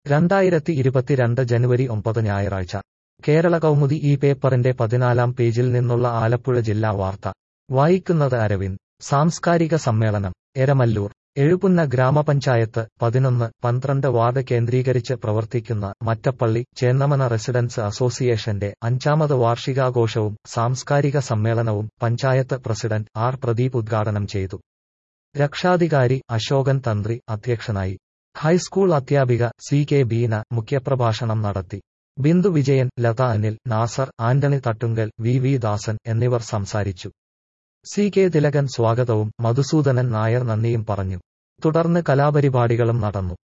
രണ്ടായിരത്തി ഇരുപത്തിരണ്ട് ജനുവരി ഒമ്പത് ഞായറാഴ്ച കേരള കൗമുദി ഈ പേപ്പറിന്റെ പതിനാലാം പേജിൽ നിന്നുള്ള ആലപ്പുഴ ജില്ലാ വാർത്ത വായിക്കുന്നത് അരവിന്ദ് സാംസ്കാരിക സമ്മേളനം എരമല്ലൂർ എഴുപുന്ന ഗ്രാമപഞ്ചായത്ത് പതിനൊന്ന് പന്ത്രണ്ട് വാർഡ് കേന്ദ്രീകരിച്ച് പ്രവർത്തിക്കുന്ന മറ്റപ്പള്ളി ചേന്നമന റെസിഡൻസ് അസോസിയേഷന്റെ അഞ്ചാമത് വാർഷികാഘോഷവും സാംസ്കാരിക സമ്മേളനവും പഞ്ചായത്ത് പ്രസിഡന്റ് ആർ പ്രദീപ് ഉദ്ഘാടനം ചെയ്തു രക്ഷാധികാരി അശോകൻ തന്ത്രി അധ്യക്ഷനായി ഹൈസ്കൂൾ അധ്യാപിക സി കെ ബീന മുഖ്യപ്രഭാഷണം നടത്തി ബിന്ദു വിജയൻ ലത അനിൽ നാസർ ആന്റണി തട്ടുങ്കൽ വി വി ദാസൻ എന്നിവർ സംസാരിച്ചു സി കെ തിലകൻ സ്വാഗതവും മധുസൂദനൻ നായർ നന്ദിയും പറഞ്ഞു തുടർന്ന് കലാപരിപാടികളും നടന്നു